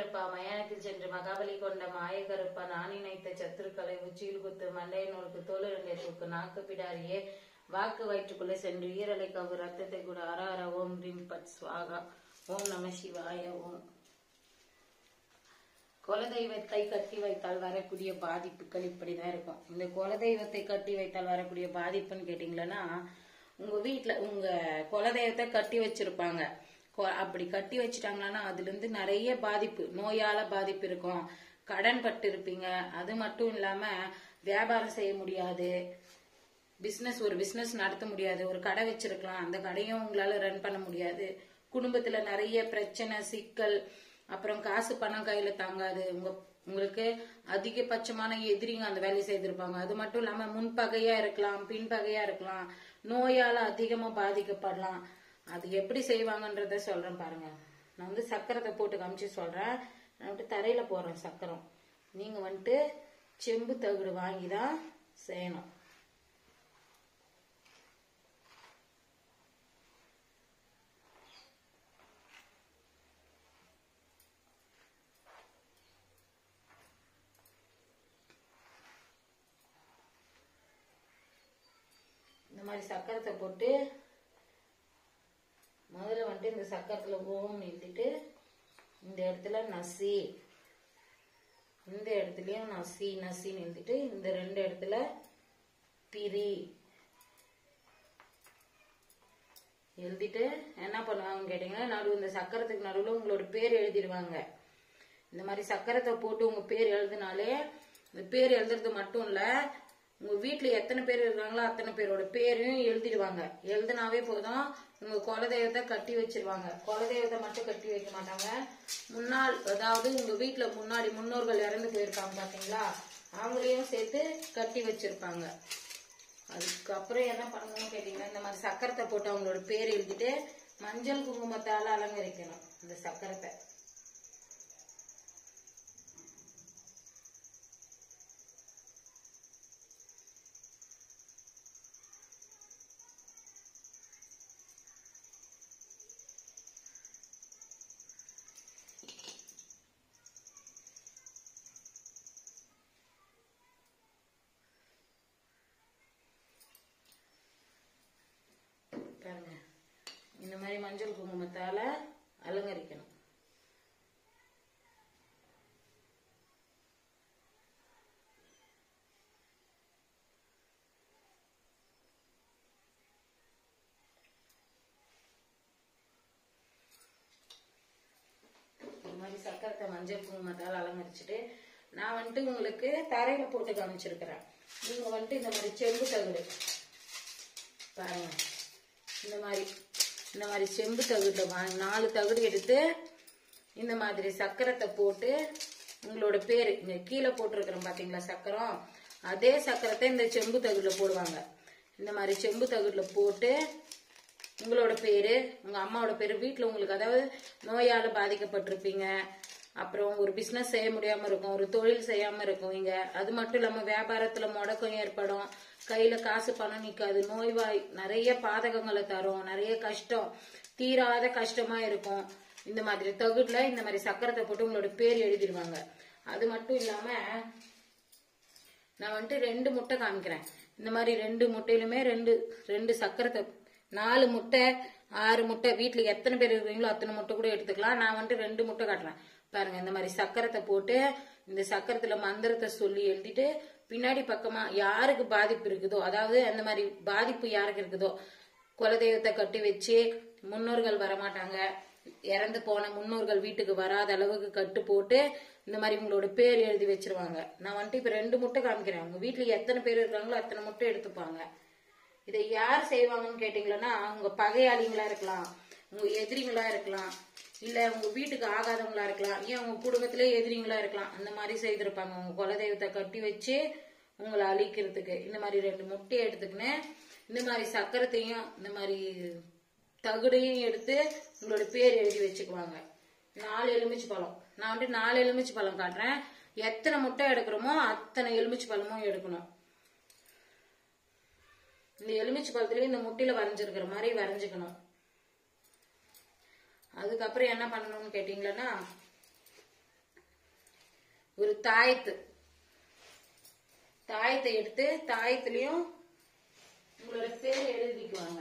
கருப்பா மயானத்தில் சென்று மகாபலி கொண்ட மாய கருப்பா நான் நினைத்த சத்துருக்களை உச்சியில் குத்து மண்டை நூலுக்கு தோல் இரண்டை தூக்கு நாக்கு பிடாரியே வாக்கு வயிற்றுக்குள்ளே சென்று ஈரலை கவு ரத்தத்தை கூட அர அர ஓம் ரீம் பட் ஸ்வாகா ஓம் நம சிவாய ஓம் குலதெய்வத்தை கட்டி வைத்தால் வரக்கூடிய பாதிப்புகள் இப்படிதான் இருக்கும் இந்த குலதெய்வத்தை கட்டி வைத்தால் வரக்கூடிய பாதிப்புன்னு கேட்டீங்களன்னா உங்க வீட்ல உங்க குலதெய்வத்தை கட்டி வச்சிருப்பாங்க கொ- அப்படி கட்டி வச்சிட்டாங்கன்னா அதுல இருந்து நிறைய பாதிப்பு நோயால பாதிப்பு இருக்கும் கடன் பட்டு இருப்பீங்க அது மட்டும் இல்லாம வியாபாரம் செய்ய முடியாது பிசினஸ் ஒரு பிசினஸ் நடத்த முடியாது ஒரு கடை வச்சிருக்கலாம் அந்த கடையும் உங்களால ரன் பண்ண முடியாது குடும்பத்துல நிறைய பிரச்சனை சிக்கல் அப்புறம் காசு பணம் கையில தாங்காது உங்க உங்களுக்கு அதிகபட்சமான எதிரிங்க அந்த வேலையை செய்திருப்பாங்க அது மட்டும் இல்லாம முன்பகையா இருக்கலாம் பின்பகையா இருக்கலாம் நோயால அதிகமா பாதிக்கப்படலாம் அது எப்படி செய்வாங்கன்றத சொல்றேன் பாருங்க நான் வந்து சக்கரத்தை போட்டு காமிச்சு சொல்றேன் நான் வந்துட்டு தரையில போடுறேன் சக்கரம் நீங்க வந்துட்டு செம்பு தகுடு வாங்கி தான் செய்யணும் இந்த மாதிரி சக்கரத்தை போட்டு முதல்ல வந்துட்டு இந்த சக்கரத்துல ஓம் எழுதிட்டு இந்த இடத்துல நசி இந்த இடத்துலயும் நசி நசின்னு எழுதிட்டு இந்த ரெண்டு இடத்துல பிரி எழுதிட்டு என்ன பண்ணுவாங்கன்னு கேட்டீங்கன்னா நடுவு இந்த சக்கரத்துக்கு நடுவுல உங்களோட பேர் எழுதிடுவாங்க இந்த மாதிரி சக்கரத்தை போட்டு உங்க பேர் எழுதினாலே இந்த பேர் எழுதுறது மட்டும் இல்ல உங்க வீட்டுல எத்தனை பேர் இருக்காங்களோ அத்தனை பேரோட பேரையும் எழுதிடுவாங்க எழுதினாவே போதும் உங்க குலதெய்வத்தை கட்டி வச்சிருவாங்க குலதெய்வத்தை மட்டும் கட்டி வைக்க மாட்டாங்க முன்னாள் அதாவது உங்க வீட்டுல முன்னாடி முன்னோர்கள் இறந்து போயிருக்காங்க பாத்தீங்களா அவங்களையும் சேர்த்து கட்டி வச்சிருப்பாங்க அதுக்கப்புறம் என்ன பண்ணணும்னு கேட்டீங்கன்னா இந்த மாதிரி சக்கரத்தை போட்டு அவங்களோட பேர் எழுதிட்டு மஞ்சள் குங்குமத்தால அலங்கரிக்கணும் இந்த சக்கரத்தை பாருங்க இந்த மாதிரி மஞ்சள் குங்குமத்தால அலங்கரிக்கணும் இந்த மாதிரி சக்கரத்தை மஞ்சள் குங்குமத்தால் அலங்கரிச்சுட்டு நான் வந்துட்டு உங்களுக்கு தரையில போட்டு காமிச்சிருக்கிறேன் நீங்க வந்துட்டு இந்த மாதிரி செம்பு தகுடு பாருங்க இந்த மாதிரி இந்த மாதிரி செம்பு தகுடுல வாங்கி நாலு தகுடு எடுத்து இந்த மாதிரி சக்கரத்தை போட்டு உங்களோட பேரு இங்க கீழே போட்டிருக்கிறோம் பாத்தீங்களா சக்கரம் அதே சக்கரத்தை இந்த செம்பு தகுடுல போடுவாங்க இந்த மாதிரி செம்பு தகுடுல போட்டு உங்களோட பேரு உங்க அம்மாவோட பேரு வீட்ல உங்களுக்கு அதாவது நோயால பாதிக்கப்பட்டிருப்பீங்க அப்புறம் ஒரு பிசினஸ் செய்ய முடியாம இருக்கும் ஒரு தொழில் செய்யாம இருக்கும் இங்க அது மட்டும் இல்லாம வியாபாரத்துல முடக்கம் ஏற்படும் கையில காசு பணம் நிக்காது நோய்வாய் நிறைய பாதகங்களை தரும் நிறைய கஷ்டம் தீராத கஷ்டமா இருக்கும் இந்த மாதிரி தகுடுல இந்த மாதிரி சக்கரத்தை போட்டு உங்களோட பேர் எழுதிடுவாங்க அது மட்டும் இல்லாம நான் வந்துட்டு ரெண்டு முட்டை காமிக்கிறேன் இந்த மாதிரி ரெண்டு முட்டையிலுமே ரெண்டு ரெண்டு சக்கரத்தை நாலு முட்டை ஆறு முட்டை வீட்ல எத்தனை பேர் இருக்கீங்களோ அத்தனை முட்டை கூட எடுத்துக்கலாம் நான் வந்துட்டு ரெண்டு முட்டை காட்டுறேன் பாருங்க இந்த மாதிரி சக்கரத்தை போட்டு இந்த சக்கரத்துல மந்திரத்தை சொல்லி எழுதிட்டு பின்னாடி பக்கமா யாருக்கு பாதிப்பு இருக்குதோ அதாவது அந்த மாதிரி பாதிப்பு யாருக்கு இருக்குதோ குலதெய்வத்தை கட்டி வச்சு முன்னோர்கள் வரமாட்டாங்க இறந்து போன முன்னோர்கள் வீட்டுக்கு வராத அளவுக்கு கட்டு போட்டு இந்த மாதிரி உங்களோட பேர் எழுதி வச்சிருவாங்க நான் வந்துட்டு இப்ப ரெண்டு முட்டை காமிக்கிறேன் உங்க வீட்டுல எத்தனை பேர் இருக்காங்களோ அத்தனை முட்டை எடுத்துப்பாங்க இதை யார் செய்வாங்கன்னு கேட்டீங்கன்னா உங்க பகையாளிங்களா இருக்கலாம் உங்க எதிரிங்களா இருக்கலாம் இல்ல உங்க வீட்டுக்கு ஆகாதவங்களா இருக்கலாம் ஏன் உங்க குடும்பத்திலே எதிரிங்களா இருக்கலாம் அந்த மாதிரி செய்திருப்பாங்க உங்க குலதெய்வத்தை கட்டி வச்சு உங்களை அழிக்கிறதுக்கு இந்த மாதிரி ரெண்டு முட்டையை எடுத்துக்கின்னு இந்த மாதிரி சக்கரத்தையும் இந்த மாதிரி தகுடையும் எடுத்து உங்களோட பேர் எழுதி வச்சுக்குவாங்க நாலு எலுமிச்சை பழம் நான் வந்துட்டு நாலு எலுமிச்சை பழம் காட்டுறேன் எத்தனை முட்டை எடுக்கிறோமோ அத்தனை எலுமிச்சை பழமும் எடுக்கணும் இந்த எலுமிச்சை பழத்துலயும் இந்த முட்டையில வரைஞ்சிருக்கிற மாதிரி வரைஞ்சுக்கணும் அதுக்கப்புறம் என்ன பண்ணணும்னு கேட்டீங்கன்னா ஒரு தாயத்து தாயத்தை எடுத்து தாயத்துலயும் உங்களோட பேர் எழுதிக்குவாங்க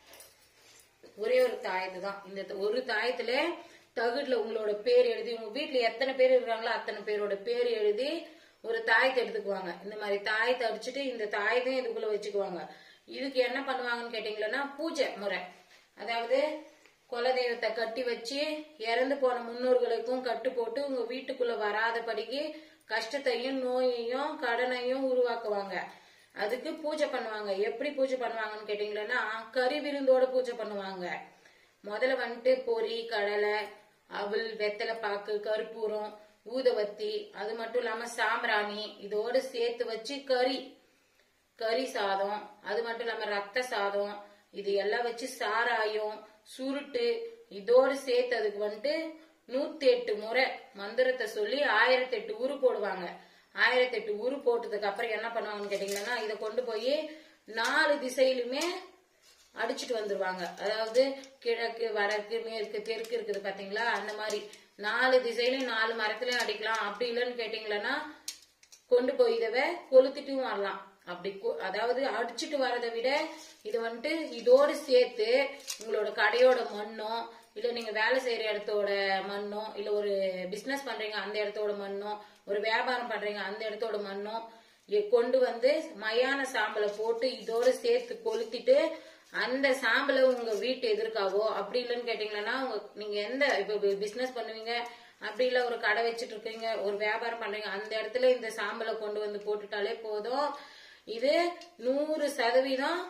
ஒரே ஒரு தாயத்து தான் இந்த த- ஒரு தாயத்துல தகுடுல உங்களோட பேர் எழுதி உங்க வீட்டுல எத்தனை பேர் இருக்காங்களோ அத்தனை பேரோட பேர் எழுதி ஒரு தாயத்தை எடுத்துக்குவாங்க இந்த மாதிரி தாயத்தை அடிச்சுட்டு இந்த தாயத்தையும் இதுக்குள்ள வச்சுக்குவாங்க இதுக்கு என்ன பண்ணுவாங்கன்னு கேட்டீங்கன்னா பூஜை முறை அதாவது குலதெய்வத்தை கட்டி வச்சு இறந்து போன முன்னோர்களுக்கும் கட்டு போட்டு உங்க வீட்டுக்குள்ள வராதபடிக்கு கஷ்டத்தையும் நோயையும் கடனையும் உருவாக்குவாங்க அதுக்கு பூஜை பண்ணுவாங்க எப்படி பூஜை பண்ணுவாங்கன்னு கேட்டீங்கன்னா கறி விருந்தோட பூஜை பண்ணுவாங்க முதல்ல வந்துட்டு பொரி கடலை அவல் வெத்தலை பாக்கு கற்பூரம் ஊதவத்தி அது மட்டும் இல்லாம சாம்பிராணி இதோட சேர்த்து வச்சு கறி கறி சாதம் அது மட்டும் இல்லாம ரத்த சாதம் இது எல்லாம் வச்சு சாராயம் சுருட்டு இதோடு சேர்த்து அதுக்கு வந்துட்டு நூத்தி எட்டு முறை மந்திரத்தை சொல்லி ஆயிரத்தி எட்டு உரு போடுவாங்க ஆயிரத்தி எட்டு உரு போட்டதுக்கு அப்புறம் என்ன பண்ணுவாங்கன்னு கேட்டீங்கன்னா இதை கொண்டு போய் நாலு திசையிலுமே அடிச்சுட்டு வந்துருவாங்க அதாவது கிழக்கு வடக்கு மேற்கு தெற்கு இருக்குது பாத்தீங்களா அந்த மாதிரி நாலு திசையிலும் நாலு மரத்துலயும் அடிக்கலாம் அப்படி இல்லைன்னு கேட்டீங்கன்னா கொண்டு போய் இதவ கொளுத்திட்டும் வரலாம் அப்படி கொ- அதாவது அடிச்சுட்டு வரதை விட இது வந்துட்டு இதோடு சேர்த்து உங்களோட கடையோட மண்ணோ இல்ல நீங்க வேலை செய்யற இடத்தோட மண்ணோ இல்ல ஒரு பிசினஸ் பண்றீங்க அந்த இடத்தோட மண்ணோ ஒரு வியாபாரம் பண்றீங்க அந்த இடத்தோட மண்ணோ இ- கொண்டு வந்து மயான சாம்பலை போட்டு இதோட சேர்த்து கொளுத்திட்டு அந்த சாம்பலை உங்க வீட்டு எதிர்க்காவோ அப்படி இல்லைன்னு கேட்டீங்கன்னா உங்க நீங்க எந்த இப்ப பிசினஸ் பண்ணுவீங்க அப்படி இல்ல ஒரு கடை வச்சுட்டு இருக்கீங்க ஒரு வியாபாரம் பண்றீங்க அந்த இடத்துல இந்த சாம்பலை கொண்டு வந்து போட்டுட்டாலே போதும் இது நூறு சதவீதம்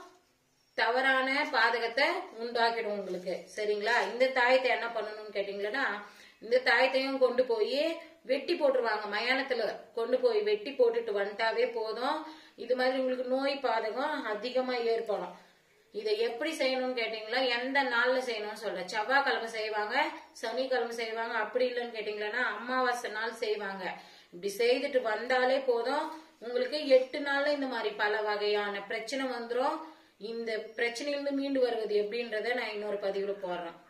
தவறான பாதகத்தை உண்டாக்கிடும் உங்களுக்கு சரிங்களா இந்த தாயத்தை என்ன பண்ணணும்னு கேட்டீங்கன்னா இந்த தாயத்தையும் கொண்டு போய் வெட்டி போட்டுருவாங்க மயானத்துல கொண்டு போய் வெட்டி போட்டுட்டு வந்துட்டாவே போதும் இது மாதிரி உங்களுக்கு நோய் பாதகம் அதிகமா ஏற்படும் இதை எப்படி செய்யணும்னு கேட்டீங்களா எந்த நாள்ல செய்யணும்னு சொல்றேன் செவ்வாய்க்கிழமை செய்வாங்க சனிக்கிழமை செய்வாங்க அப்படி இல்லைன்னு கேட்டீங்கன்னா அமாவாசை நாள் செய்வாங்க இப்படி செய்துட்டு வந்தாலே போதும் உங்களுக்கு எட்டு நாள்ல இந்த மாதிரி பல வகையான பிரச்சனை வந்துரும் இந்த பிரச்சனையிலிருந்து மீண்டு வருவது எப்படின்றத நான் இன்னொரு பதிவுல போடுறேன்